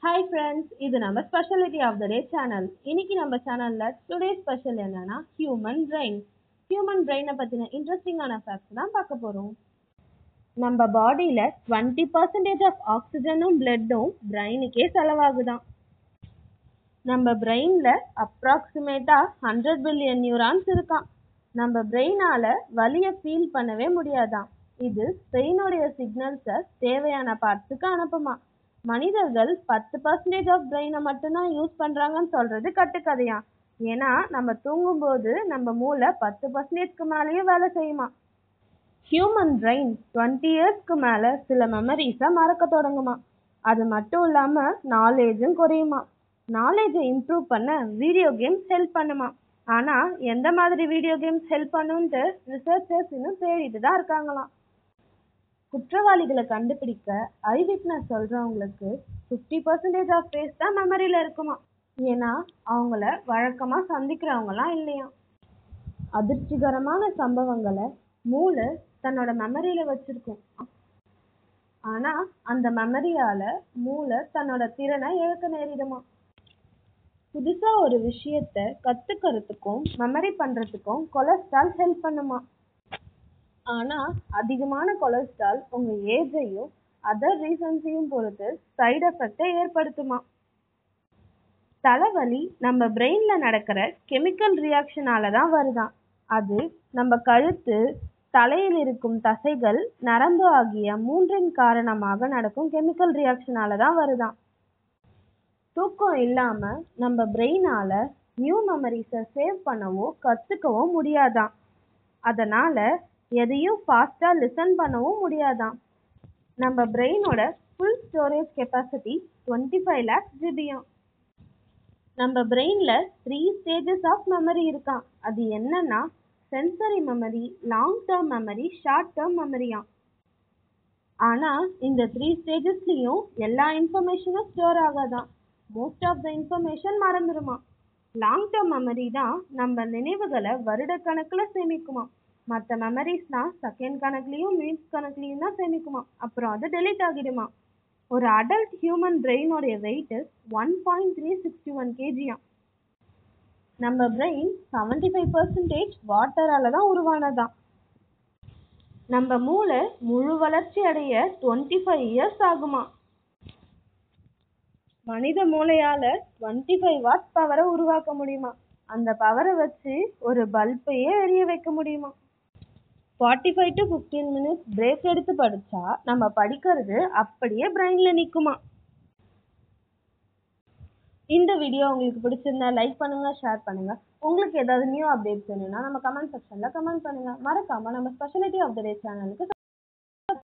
hi friends இது நம்ம speciality of the day channel இன்னைக்கு நம்ம சேனலில் டுடே ஸ்பெஷல் என்னன்னா ஹியூமன் பிரெயின் ஹியூமன் பிரெயினை பற்றின இன்ட்ரெஸ்டிங்கான ஃபேக்ட்ஸ் தான் பார்க்க போகிறோம் நம்ம பாடியில் டுவெண்ட்டி பர்சன்டேஜ் ஆஃப் ஆக்சிஜனும் பிளட்டும் பிரெயினுக்கே செலவாகுதான் நம்ம பிரெயினில் அப்ராக்சிமேட்டாக ஹண்ட்ரட் பில்லியன் நியூரான்ஸ் இருக்கான் நம்ம பிரெயினால் வலியை ஃபீல் பண்ணவே முடியாதாம் இது பிரெயினுடைய சிக்னல்ஸை தேவையான பார்ட்ஸுக்கு அனுப்புமா மனிதர்கள் பத்து பர்சன்டேஜ் ஆஃப் பிரெயினை மட்டும்தான் யூஸ் பண்ணுறாங்கன்னு சொல்கிறது கட்டுக்கதையா ஏன்னா நம்ம தூங்கும்போது நம்ம மூளை பத்து பர்சன்டேஜ்க்கு மேலேயும் வேலை செய்யுமா ஹியூமன் பிரெயின் டுவெண்ட்டி இயர்ஸ்க்கு மேலே சில மெமரிஸை மறக்க தொடங்குமா அது மட்டும் இல்லாமல் நாலேஜும் குறையுமா நாலேஜை இம்ப்ரூவ் பண்ண வீடியோ கேம்ஸ் ஹெல்ப் பண்ணுமா ஆனால் எந்த மாதிரி வீடியோ கேம்ஸ் ஹெல்ப் பண்ணுன்ட்டு ரிசர்ச்சர்ஸ் இன்னும் தேடிட்டு தான் இருக்காங்களாம் குற்றவாளிகளை கண்டுபிடிக்க ஐ விட்னஸ் சொல்கிறவங்களுக்கு ஃபிஃப்டி பர்சன்டேஜ் ஆஃப் ஃபேஸ் தான் மெமரியில் இருக்குமா ஏன்னா அவங்கள வழக்கமாக சந்திக்கிறவங்களாம் இல்லையா அதிர்ச்சிகரமான சம்பவங்களை மூளை தன்னோட மெமரியில் வச்சுருக்கும் ஆனால் அந்த மெமரியால் மூளை தன்னோட திறனை இழக்க நேரிடுமா புதுசாக ஒரு விஷயத்த கற்றுக்கிறதுக்கும் மெமரி பண்ணுறதுக்கும் கொலஸ்ட்ரால் ஹெல்ப் பண்ணுமா ஆனால் அதிகமான கொலஸ்ட்ரால் உங்கள் ஏஜையும் அதர் ரீசன்ஸையும் பொறுத்து சைடு எஃபெக்டை ஏற்படுத்துமா தலைவலி நம்ம பிரெயினில் நடக்கிற கெமிக்கல் ரியாக்ஷனால தான் வருதாம் அது நம்ம கழுத்து தலையில் இருக்கும் தசைகள் நரம்பு ஆகிய மூன்றின் காரணமாக நடக்கும் கெமிக்கல் ரியாக்ஷனால தான் வருதாம் தூக்கம் இல்லாமல் நம்ம பிரெயினால் நியூ மெமரிஸை சேவ் பண்ணவோ கற்றுக்கவோ முடியாதாம் அதனால் எதையும் ஃபாஸ்ட்டாக லிசன் பண்ணவும் முடியாதாம் நம்ம பிரெயினோட full storage capacity twenty five lakhs ஜிபியாம் நம்ம பிரெயினில் த்ரீ ஸ்டேஜஸ் ஆஃப் மெமரி இருக்கான் அது என்னன்னா sensory memory long term memory short term மெமரியாம் ஆனால் இந்த த்ரீ ஸ்டேஜஸ்லேயும் எல்லா இன்ஃபர்மேஷனும் ஸ்டோர் ஆகாதான் மோஸ்ட் ஆஃப் த இன்ஃபர்மேஷன் மறந்துடுமா லாங் டேர்ம் மெமரி தான் நம்ம நினைவுகளை வருடக்கணக்கில் சேமிக்குமா மற்ற மெமரிஸ்லாம் செகண்ட் கணக்குலேயும் மினிட்ஸ் கணக்குலேயும் தான் சேமிக்குமா அப்புறம் அது டெலீட் ஆகிடுமா ஒரு அடல்ட் ஹியூமன் பிரெயினோடைய weight one point three sixty one கேஜியாம் நம்ம பிரெயின் செவன்டி ஃபைவ் பர்சன்டேஜ் வாட்டரால் தான் உருவானதாம் நம்ம மூளை முழு வளர்ச்சி அடைய டுவெண்ட்டி ஃபைவ் இயர்ஸ் ஆகுமா மனித மூளையால் டுவெண்ட்டி ஃபைவ் வாட் பவரை உருவாக்க முடியுமா அந்த பவரை வச்சு ஒரு பல்பையே எரிய வைக்க முடியுமா forty five to fifteen minutes break எடுத்து படித்தா நம்ம படிக்கிறது அப்படியே பிரெயினில் நிற்குமா இந்த வீடியோ உங்களுக்கு பிடிச்சிருந்தா லைக் பண்ணுங்க ஷேர் பண்ணுங்க உங்களுக்கு ஏதாவது நியூ அப்டேட்ஸ் வேணும்னா நம்ம கமெண்ட் செக்ஷனில் கமெண்ட் பண்ணுங்க மறக்காம நம்ம ஸ்பெஷாலிட்டி ஆஃப் த டே சேனலுக்கு